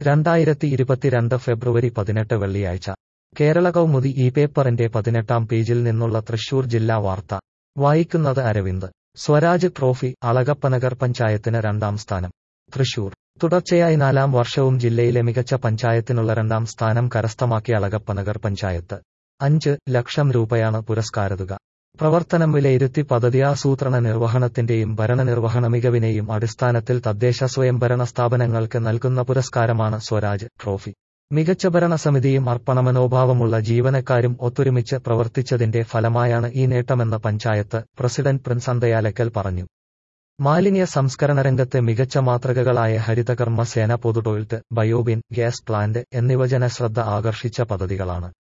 രണ്ടായിരത്തി ഇരുപത്തിരണ്ട് ഫെബ്രുവരി പതിനെട്ട് വെള്ളിയാഴ്ച കേരള കൗമുദി ഈ പേപ്പറിന്റെ പതിനെട്ടാം പേജിൽ നിന്നുള്ള തൃശൂർ ജില്ലാ വാർത്ത വായിക്കുന്നത് അരവിന്ദ് സ്വരാജ് ട്രോഫി അളഗപ്പനഗർ പഞ്ചായത്തിന് രണ്ടാം സ്ഥാനം തൃശൂർ തുടർച്ചയായി നാലാം വർഷവും ജില്ലയിലെ മികച്ച പഞ്ചായത്തിനുള്ള രണ്ടാം സ്ഥാനം കരസ്ഥമാക്കിയ അളഗപ്പനഗർ പഞ്ചായത്ത് അഞ്ച് ലക്ഷം രൂപയാണ് പുരസ്കാരതുക പ്രവർത്തനം വിലയിരുത്തി പദ്ധതി ആസൂത്രണ നിർവഹണത്തിന്റെയും ഭരണനിർവഹണ മികവിനെയും അടിസ്ഥാനത്തിൽ തദ്ദേശ സ്വയംഭരണ സ്ഥാപനങ്ങൾക്ക് നൽകുന്ന പുരസ്കാരമാണ് സ്വരാജ് ട്രോഫി മികച്ച ഭരണസമിതിയും അർപ്പണമനോഭാവമുള്ള ജീവനക്കാരും ഒത്തൊരുമിച്ച് പ്രവർത്തിച്ചതിന്റെ ഫലമായാണ് ഈ നേട്ടമെന്ന് പഞ്ചായത്ത് പ്രസിഡന്റ് പ്രിൻസ് അന്തയാലക്കൽ പറഞ്ഞു മാലിന്യ സംസ്കരണ രംഗത്തെ മികച്ച മാതൃകകളായ ഹരിതകർമ്മ സേന പൊതുടോയ്ലറ്റ് ബയോബിൻ ഗ്യാസ് പ്ലാന്റ് എന്നിവ ജനശ്രദ്ധ ആകർഷിച്ച പദ്ധതികളാണ്